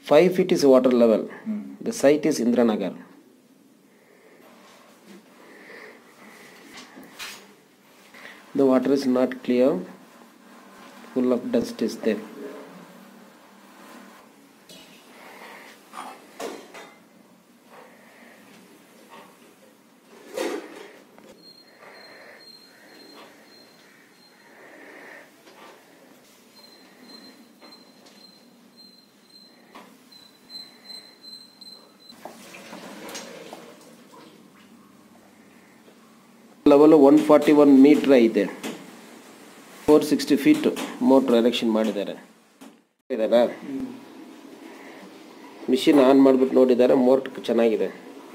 5 feet is water level. The site is Indranagar. The water is not clear, full of dust is there. Level one forty one metre ಐತೆ four sixty feet motor erection ಮಾಡಿದ್ದಾರೆ ಇದಾರಾ machine on ಮಾಡಿಬಿಟ್ಟು ನೋಡಿದ್ದಾರೆ motor ಚೆನ್ನಾಗಿದೆ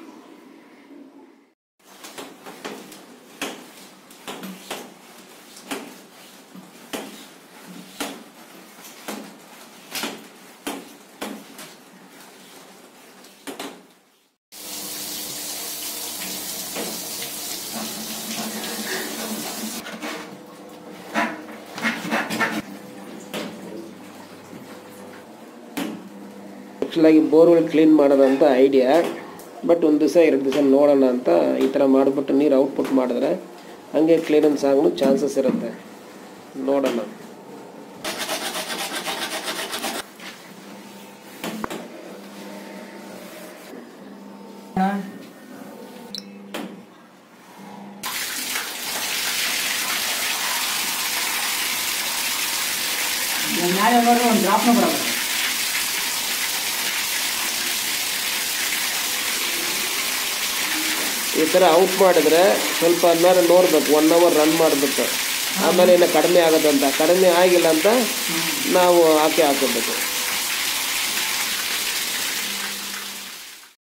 ಆ್ಯಕ್ಚುಲಾಗಿ borewell clean ಮಾಡೋದಂತ idea but ಒಂದು ದಿವಸ ಎರಡು ದಿವಸ ನೋಡೋಣ ಅಂತ ಈ ಥರ ಮಾಡಿಬಿಟ್ಟು ನೀರು ಔಟ್ಪುಟ್ ಮಾಡಿದ್ರೆ ಹಂಗೆ ಕ್ಲೀನೆನ್ಸ್ ಆಗಲು ಚಾನ್ಸಸ್ ಇರುತ್ತೆ ನೋಡೋಣ ನಾಳೆ ಬರೋ ಒಂದು ಡ್ರಾಪ್ನ ಬರೋದು ಈ ಥರ ಔಟ್ ಮಾಡಿದ್ರೆ ಸ್ವಲ್ಪ ಅನ್ನಾರು ನೋಡ್ಬೇಕು ಒನ್ ಅವರ್ ರನ್ ಮಾಡಬೇಕು ಆಮೇಲೆ ಇನ್ನು ಕಡಿಮೆ ಆಗೋದಂತ ಕಡಿಮೆ ಆಗಿಲ್ಲ ಅಂತ ನಾವು ಹಾಕಿ ಹಾಕೋಬೇಕು